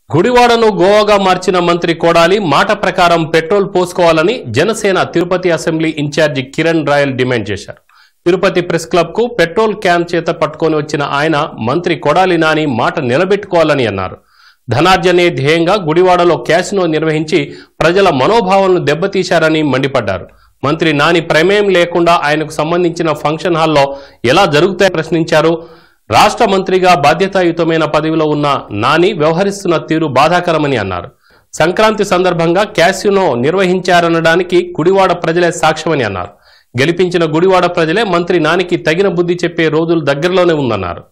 గుడివాడను గోవాగా మార్చిన మంత్రి కొడాలి మాట ప్రకారం పెట్రోల్ పోసుకోవాలని Janasena Tirupati assembly incharge Kiran Royal demand చేశారు తిరుపతి ప్రెస్ క్లబ్ కు పెట్రోల్ క్యాన్ చేత పట్టుకొని వచ్చిన ఆయన మంత్రి కొడాలి నాని మాట నిలబెట్టుకోవాలని అన్నారు ధనార్జనే ధ్యేయంగా గుడివాడలో క్యాసినో నిర్వహించి ప్రజల మనోభావాలను దెబ్బతీశారని మండిపడ్డారు మంత్రి నాని ప్రమేయం లేకుండా ఆయనకు సంబంధించిన ఫంక్షన్ హాల్లో ఎలా జరుగుతాయని ప్రశ్నించారు రాష్ట్ర మంత్రిగా బాధ్యతాయుతమైన పదవిలో ఉన్న నాని వ్యవహరిస్తున్న తీరు బాధాకరమని అన్నారు సంక్రాంతి సందర్భంగా క్యాసినో నిర్వహించారనడానికి గుడివాడ ప్రజలే సాక్ష్యమని అన్నారు గెలిపించిన గుడివాడ ప్రజలే మంత్రి నానికి తగిన బుద్ధి చెప్పే రోజులు దగ్గరలోనే ఉందన్నారు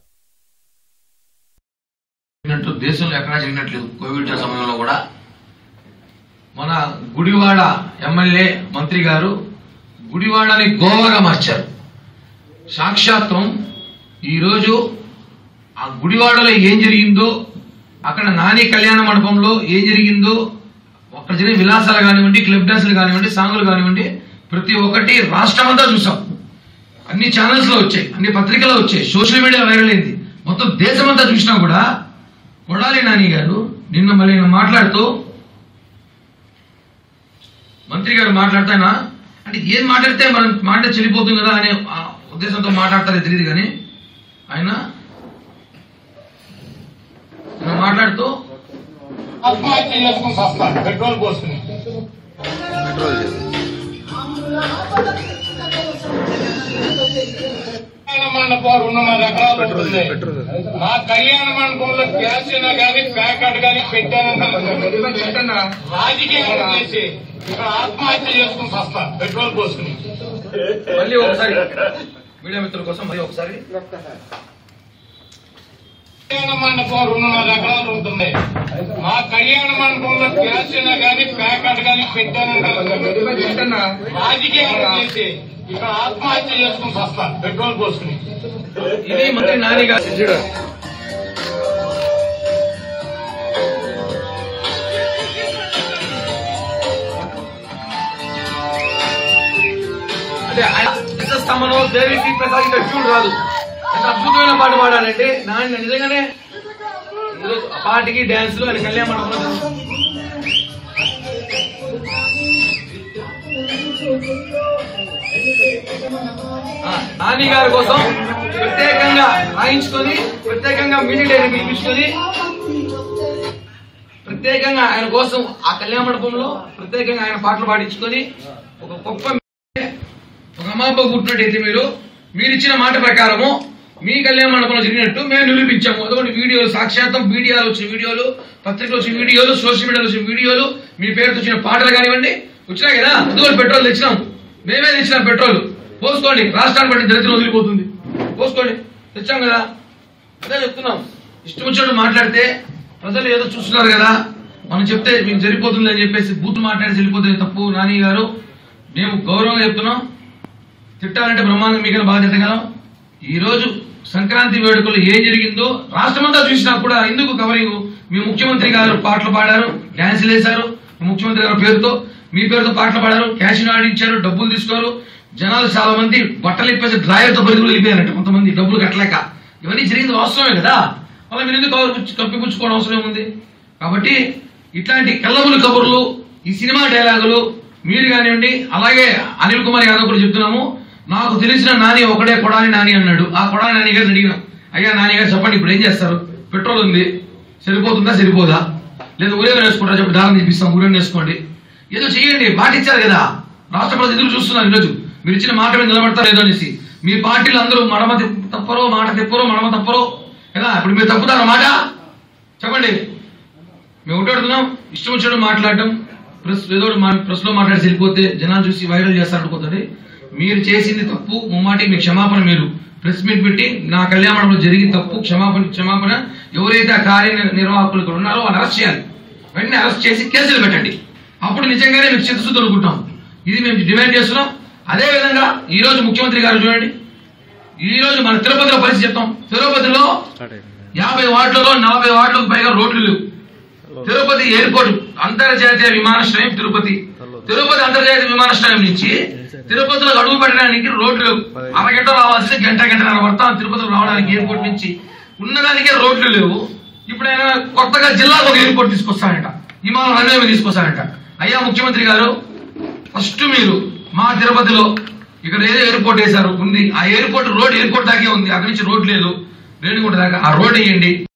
జరిగినట్టు దేశంలో ఎక్కడా జరిగినట్లేదు కోవిడ్ సమయంలో కూడా మన గుడివాడ ఎమ్మెల్యే మంత్రి గారు గుడివాడని గోవాగా మార్చారు సాక్షాత్వం ఈరోజు ఆ గుడివాడలో ఏం జరిగిందో అక్కడ నాని కళ్యాణ మండపంలో ఏం జరిగిందో అక్కడ జరిగిన విలాసాలు కానివ్వండి క్లబ్ డాన్సులు కానివ్వండి సాంగులు కానివ్వండి ప్రతి ఒక్కటి రాష్ట్రం అంతా చూసాం అన్ని ఛానల్స్ లో వచ్చాయి అన్ని పత్రికల్లో వచ్చాయి సోషల్ మీడియా వైరల్ అయింది మొత్తం దేశమంతా చూసినా కూడా కొడాలి నాని గారు నిన్న మళ్ళీ నేను మాట్లాడుతూ మంత్రి గారు మాట్లాడతానా అంటే ఏం మాట్లాడితే మనం మాట చెల్లిపోతుంది కదా అనే ఆ ఉద్దేశంతో మాట్లాడతారో తెలియదు కానీ ఆయన నిన్న మాట్లాడుతూ ఆత్మహత్య చేసుకుని వస్తాను పెట్రోల్ పోసుకుని కళ్యాణ మండపం రెండున్నర ఎకరాలు ఉంటుంది నా కళ్యాణ మండపంలో గ్యాస్ అయినా కానీ ప్యాకెట్ కానీ పెట్టానని రాజకీయం చేసి ఇక్కడ ఆత్మహత్య చేసుకుని వస్తాను పెట్రోల్ పోసుకుని మళ్ళీ ఒకసారి మీడియా మిత్రుల కోసం మళ్ళీ ఒకసారి కళ్యాణ మండపం రెండున్నర ఎకరాలు ఉంటుంది నా కళ్యాణ మండపంలో గ్యాస్ అయినా కానీ ప్యాకెట్ కానీ పెట్టానని రాజకీయం చేసి ఇక్కడ ఆత్మహత్య చేసుకుని వస్తాను పెట్రోల్ పోసుకుని ఇది మంత్రి నాని గారు అంటే ఆయన ఎంత స్తంభనో దేవికి ప్రసాద్ ట్యూన్ రాదు ఎంత అద్భుతమైన పాట పాడారంటే నాన్న నిజంగానే ఈరోజు ఆ పాటకి డాన్సులు ఆయన కళ్యాణ మండపంలో ఆ, నాని గారి కోసం ప్రత్యేకంగా రాయించుకొని ప్రత్యేకంగా మీడియా డైరీ పిలిపించుకొని ప్రత్యేకంగా ఆయన కోసం ఆ కళ్యాణ మండపంలో ప్రత్యేకంగా ఆయన పాటలు పాడించుకొని ఒక గొప్ప ఒక అమ్మాప పుట్టినట్టయితే మీరు మీరు ఇచ్చిన మాట ప్రకారము మీ కళ్యాణ మండపంలో జరిగినట్టు మేము నిరూపించాము అదొకటి వీడియోలు సాక్షాత్తం మీడియాలో వచ్చిన వీడియోలు పత్రికలు వచ్చిన వీడియోలు సోషల్ మీడియాలో వచ్చిన వీడియోలు మీ పేరుతో వచ్చిన పాటలు కానివ్వండి వచ్చినా కదా అందుకని పెట్రోల్ తెచ్చినాం మేమే తెచ్చినాం పెట్రోల్ పోసుకోండి రాష్ట్రాన్ని బట్టి దరిద్రం వదిలిపోతుంది పోసుకోండి తెచ్చాం కదా అదే చెప్తున్నాం ఇష్టం వచ్చినట్టు మాట్లాడితే ప్రజలు ఏదో చూస్తున్నారు కదా మనం చెప్తే మీకు సరిపోతుంది అని చెప్పేసి బూత్ మాట్లాడి సరిపోతుంది తప్పు నాని గారు మేము గౌరవంగా చెప్తున్నాం తిట్టాలంటే బ్రహ్మాండం మీకు బాధ్యత కదా ఈ రోజు సంక్రాంతి వేడుకలు ఏం జరిగిందో రాష్ట్రమంతా చూసినా కూడా ఎందుకు కవరింగ్ మీ ముఖ్యమంత్రి గారు పాటలు పాడారు డాన్సులు వేశారు మీ ముఖ్యమంత్రి గారి పేరుతో మీ పేరుతో పాటలు పాడారు క్యాష్ ఆడించారు డబ్బులు తీసుకోరు జనాలు చాలా మంది బట్టలు ఇప్పేసి డ్రాయర్తో బరిగులు వెళ్ళిపోయారంట కొంతమంది డబ్బులు కట్టలేక ఇవన్నీ జరిగింది వాస్తవమే కదా మళ్ళీ మీరు ఎందుకు కవర్ పుచ్చు- కప్పిపుచ్చుకోవడం అవసరం ఏముంది కాబట్టి ఇట్లాంటి కళ్ళబులు కబుర్లు ఈ సినిమా డైలాగులు మీరు కానివ్వండి అలాగే అనిల్ కుమార్ యాదవ్ కూడా చెప్తున్నాము నాకు తెలిసిన నాని ఒకడే కొడాలి నాని అన్నాడు ఆ కొడాలి నాని గారిని అడిగినాం అయ్యా నాని గారు చెప్పండి ఇప్పుడు ఏం చేస్తారు పెట్రోల్ ఉంది సరిపోతుందా సరిపోదా లేదా ఊరేగా వేసుకుంటారా చెప్పి దారం తీపిస్తాం ఊరేగా వేసుకోండి ఏదో చేయండి మాట ఇచ్చారు కదా రాష్ట్ర ప్రజలు ఎదురు చూస్తున్నారు ఈరోజు మీరు ఇచ్చిన మాట మీద నిలబడతారు ఏదో అనేసి మీ పార్టీలు అందరూ మడమ తిప్- తప్పరో మాట తిప్పరో మడమ తప్పరో కదా ఇప్పుడు మీరు తప్పుతారా మాట చెప్పండి మేము ఉంటాడుతున్నాం ఇష్టం వచ్చినట్టు మాట్లాడడం ప్రెస్ ఏదో ఒకటి మా ప్రెస్ లో మాట్లాడి వెళ్ళిపోతే జనాలు చూసి వైరల్ చేస్తారు అనుకుంటుంది మీరు చేసింది తప్పు ముమ్మాటి మీ క్షమాపణ మీరు ప్రెస్ మీట్ పెట్టి నా కళ్యాణంలో జరిగిన తప్పు క్షమాపణ క్షమాపణ ఎవరైతే ఆ కార్య నిర్వాహకులు ఇక్కడ ఉన్నారో వాళ్ళని అరెస్ట్ చేయాలి వెంటనే అరెస్ట్ చేసి కేసులు పెట్టండి అప్పుడు నిజంగానే మీకు చిత్తశుద్ధి అనుకుంటాం ఇది మేము డిమాండ్ చేస్తున్నాం అదే విధంగా ఈ రోజు ముఖ్యమంత్రి గారు చూడండి ఈ రోజు మన తిరుపతిలో పరిస్థితి చెప్తాం తిరుపతిలో యాభై వార్డులలో నలభై వార్డులకు పైగా రోడ్లు లేవు తిరుపతి ఎయిర్పోర్ట్ అంతర్జాతీయ విమానాశ్రయం తిరుపతి తిరుపతి అంతర్జాతీయ విమానాశ్రయం నుంచి తిరుపతిలో అడుగు పెట్టడానికి రోడ్లు లేవు అరగంట రావాల్సింది గంట గంటన్నర పడతాం తిరుపతిలో రావడానికి ఎయిర్పోర్ట్ నుంచి ఉన్నదానికే రోడ్లు లేవు ఇప్పుడు ఆయన కొత్తగా జిల్లాకు ఒక ఎయిర్పోర్ట్ తీసుకొస్తానంట హిమాలయ రన్వే తీసుకొస్తానంట అయ్యా ముఖ్యమంత్రి గారు ఫస్ట్ మీరు మా తిరుపతిలో ఇక్కడ ఏదో ఎయిర్పోర్ట్ వేశారు ఉంది ఆ ఎయిర్పోర్ట్ రోడ్ ఎయిర్పోర్ట్ దాకే ఉంది అక్కడి నుంచి రోడ్ లేదు రేణిగుంట దాకా ఆ రోడ్ వేయండి